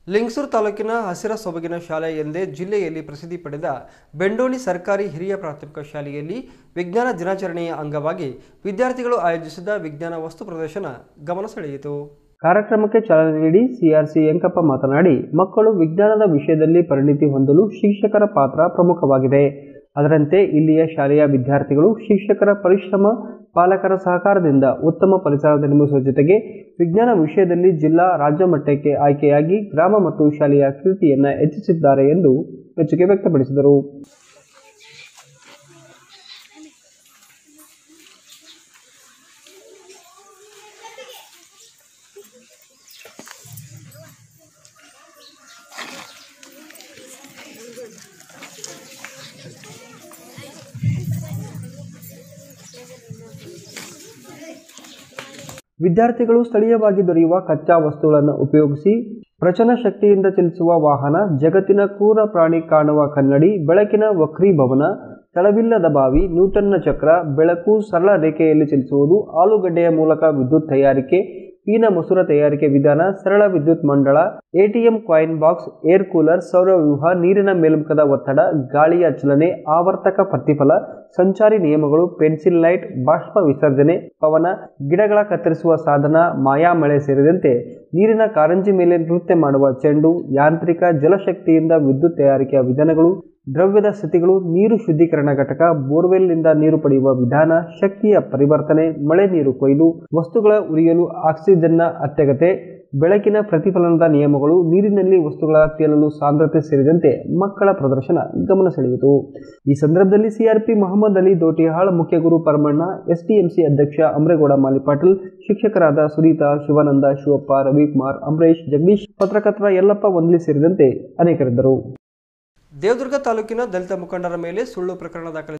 ಲಿಂಗಸೂರು ತಾಲೂಕಿನ ಹಸಿರ ಸೊಬಗಿನ ಶಾಲೆ ಎಂದೇ ಜಿಲ್ಲೆಯಲ್ಲಿ ಪ್ರಸಿದ್ಧಿ ಪಡೆದ ಬೆಂಡೋಣಿ ಸರ್ಕಾರಿ ಹಿರಿಯ ಪ್ರಾಥಮಿಕ ಶಾಲೆಯಲ್ಲಿ ವಿಜ್ಞಾನ ದಿನಾಚರಣೆಯ ಅಂಗವಾಗಿ ವಿದ್ಯಾರ್ಥಿಗಳು ಆಯೋಜಿಸಿದ ವಿಜ್ಞಾನ ವಸ್ತು ಪ್ರದರ್ಶನ ಗಮನ ಸೆಳೆಯಿತು ಕಾರ್ಯಕ್ರಮಕ್ಕೆ ಚಾಲನೆ ನೀಡಿ ಸಿಆರ್ಸಿ ಯಂಕಪ್ಪ ಮಾತನಾಡಿ ಮಕ್ಕಳು ವಿಜ್ಞಾನದ ವಿಷಯದಲ್ಲಿ ಪರಿಣಿತಿ ಹೊಂದಲು ಶಿಕ್ಷಕರ ಪಾತ್ರ ಪ್ರಮುಖವಾಗಿದೆ ಅದರಂತೆ ಇಲ್ಲಿಯ ಶಾಲೆಯ ವಿದ್ಯಾರ್ಥಿಗಳು ಶಿಕ್ಷಕರ ಪರಿಶ್ರಮ ಪಾಲಕರ ಸಹಕಾರದಿಂದ ಉತ್ತಮ ಪರಿಸರ ನಿರ್ಮಿಸುವ ಜೊತೆಗೆ ವಿಜ್ಞಾನ ವಿಷಯದಲ್ಲಿ ಜಿಲ್ಲಾ ರಾಜ್ಯ ಮಟ್ಟಕ್ಕೆ ಆಯ್ಕೆಯಾಗಿ ಗ್ರಾಮ ಮತ್ತು ಶಾಲೆಯ ಕೀರ್ತಿಯನ್ನು ಹೆಚ್ಚಿಸಿದ್ದಾರೆ ಎಂದು ಮೆಚ್ಚುಗೆ ವ್ಯಕ್ತಪಡಿಸಿದರು ವಿದ್ಯಾರ್ಥಿಗಳು ಸ್ಥಳೀಯವಾಗಿ ದೊರೆಯುವ ಕಚ್ಚಾ ವಸ್ತುಗಳನ್ನು ಉಪಯೋಗಿಸಿ ಪ್ರಚನ ಶಕ್ತಿಯಿಂದ ಚಲಿಸುವ ವಾಹನ ಜಗತ್ತಿನ ಕ್ರೂರ ಪ್ರಾಣಿ ಕಾಣುವ ಕನ್ನಡಿ ಬೆಳಕಿನ ವಕ್ರೀಭವನ ತಳವಿಲ್ಲದ ಬಾವಿ ನ್ಯೂಟನ್ನ ಚಕ್ರ ಬೆಳಕು ಸರಳ ರೇಖೆಯಲ್ಲಿ ಚಲಿಸುವುದು ಆಲೂಗಡ್ಡೆಯ ಮೂಲಕ ವಿದ್ಯುತ್ ತಯಾರಿಕೆ ಪೀನ ಮಸೂರ ತಯಾರಿಕೆ ವಿಧಾನ ಸರಳ ವಿದ್ಯುತ್ ಮಂಡಳ ATM coin box air cooler ಸೌರವ್ಯೂಹ ನೀರಿನ ಮೇಲ್ಮುಖದ ಒತ್ತಡ ಗಾಳಿಯ ಚಲನೆ ಆವರ್ತಕ ಪ್ರತಿಫಲ ಸಂಚಾರಿ ನಿಯಮಗಳು ಪೆನ್ಸಿಲ್ ಲೈಟ್ ಬಾಷ್ಪ ವಿಸರ್ಜನೆ ಪವನ ಗಿಡಗಳ ಕತ್ತರಿಸುವ ಸಾಧನ ಮಾಯಾಮಳೆ ಸೇರಿದಂತೆ ನೀರಿನ ಕಾರಂಜಿ ಮೇಲೆ ನೃತ್ಯ ಮಾಡುವ ಚೆಂಡು ಯಾಂತ್ರಿಕ ಜಲಶಕ್ತಿಯಿಂದ ವಿದ್ಯುತ್ ತಯಾರಿಕೆಯ ವಿಧಾನಗಳು ದ್ರವ್ಯದ ಸ್ಥಿತಿಗಳು ನೀರು ಶುದ್ಧೀಕರಣ ಘಟಕ ಬೋರ್ವೆಲ್ನಿಂದ ನೀರು ಪಡೆಯುವ ವಿಧಾನ ಶಕ್ತಿಯ ಪರಿವರ್ತನೆ ಮಳೆ ನೀರು ಕೊಯ್ಲು ವಸ್ತುಗಳ ಉರಿಯಲು ಆಕ್ಸಿಜನ್ನ ಅತ್ಯಗತೆ ಬೆಳಕಿನ ಪ್ರತಿಫಲನದ ನಿಯಮಗಳು ನೀರಿನಲ್ಲಿ ವಸ್ತುಗಳ ತೇಲಲು ಸಾಂದ್ರತೆ ಸೇರಿದಂತೆ ಮಕ್ಕಳ ಪ್ರದರ್ಶನ ಗಮನ ಸೆಳೆಯಿತು ಈ ಸಂದರ್ಭದಲ್ಲಿ ಸಿಆರ್ಪಿ ಮೊಹಮ್ಮದ್ ಅಲಿ ದೋಟಿಹಾಳ್ ಮುಖ್ಯ ಗುರು ಪರಮಣ್ಣ ಎಸ್ಟಿಎಂಸಿ ಅಧ್ಯಕ್ಷ ಅಮ್ರೇಗೌಡ ಮಾಲಿಪಾಟೀಲ್ ಶಿಕ್ಷಕರಾದ ಸುನೀತಾ ಶಿವಾನಂದ ಶಿವಪ್ಪ ರವಿಕುಮಾರ್ ಅಂಬರೀಶ್ ಜಗದೀಶ್ ಪತ್ರಕರ್ತರ ಯಲ್ಲಪ್ಪ ಒಂದ್ಲಿ ಸೇರಿದಂತೆ ಅನೇಕರಿದ್ದರು ದೇವದುರ್ಗ ತಾಲೂಕಿನ ದಲಿತ ಮುಖಂಡರ ಮೇಲೆ ಸುಳ್ಳು ಪ್ರಕರಣ ದಾಖಲಿಸಿ